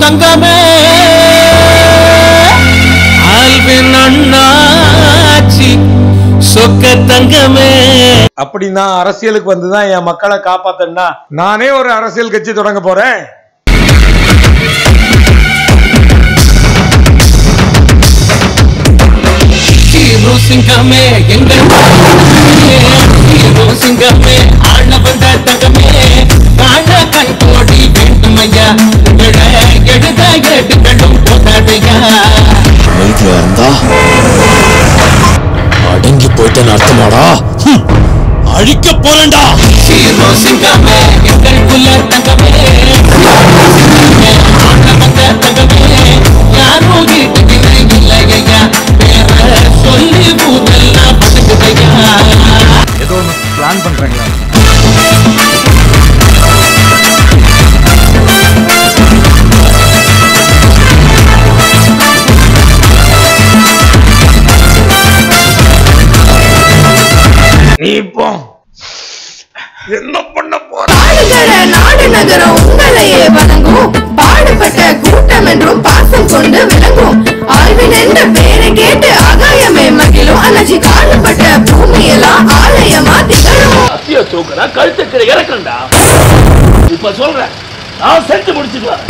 தங்கமே ஆல்வின் அண்ணாச்சி சொக்க தங்கமே அப்படி நான் அரசியலுக்கு வந்துதான் என் மக்களை காப்பாத்தனா நானே ஒரு அரசியல் கட்சி தொடங்க போறேன் ஹீரோ சிங்கமே எங்கள் ஹீரோ சிங்கமே ஆள வந்த தங்கமே காண கண் கோடி வேண்டும் ஐயா எழ எழுத ஏடுகளும் போதாதையா அமைதியா இருந்தா அடங்கி போயிட்டேன்னு அர்த்தமாடா ஹம். அழிக்க போறேன்டா ஹீரோ சிங்கமே எங்கள் குல தங்கமே சிங்கமே, ஆள வந்த தங்கமே யாரும் வீட்டுக்கு இல்லை ஐயா பேர சொல்லி பூதெல்லாம் பதுக்குதையா ஏதோ ஒன்று பிளான் பண்றீங்களா நீ இப்போ என்ன பண்ண போற பாடுகிற நாடு நகரம் உங்களையே வணங்கும் பாடுபட்ட கூட்டம் என்றும் பாசம் கொண்டு விளங்கும் ஆழ்வின் என்ற பேரை கேட்டு ஆகாயமே மகிழும் அலஜி காணப்பட்ட பூமியெல்லாம் ஆலயமா திகழும் அத்திய தூக்குனா கழுத்துக்கிற இறக்கண்டா இப்ப சொல்றேன் நான் செஞ்சு முடிச்சுக்கலாம்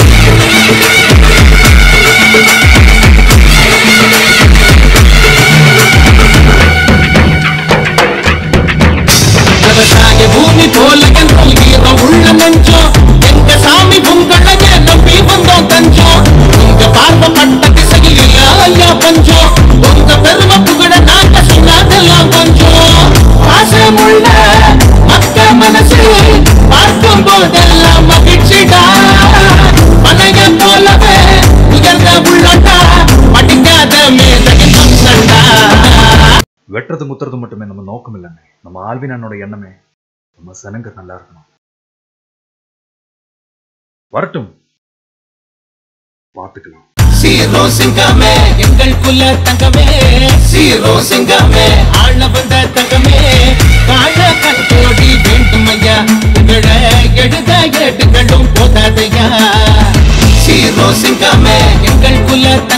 விவசாய பூமி போல என்றும் ஈர உள்ள நெஞ்சம் எங்க சாமி உங்களைய நம்பி வந்தோம் தஞ்சம் உங்க பார்வப்பட்ட திசையில் ஐயா பஞ்சம் உங்க பெருமை புகழ நாங்க சொன்னதெல்லாம் கொஞ்சம் பாசமுள்ள மக்க மனசு பார்க்கும் போதெல்லாம் மகிழ்ச்சிடா மனைய போலவே உயர்ந்த உள்ளட்டா படிக்காத மேதையின் வம்சண்டா வெட்டுறது முத்துறது மட்டுமே நம்ம நோக்கம் இல்லைங்க நம்ம ஆல்வின் அண்ணோட எண்ணமே நம்ம சனங்க நல்லா இருக்கணும் வரட்டும் பார்த்துக்கலாம் சீரோ சிங்கமே எங்கள் குல தங்கமே சீரோ சிங்கமே ஆள வந்த தங்கமே காண கண் கோடி வேண்டும் ஐயா உங்கள எழுத ஏடுகளும் போதாதையா சீரோ சிங்கமே எங்கள் குல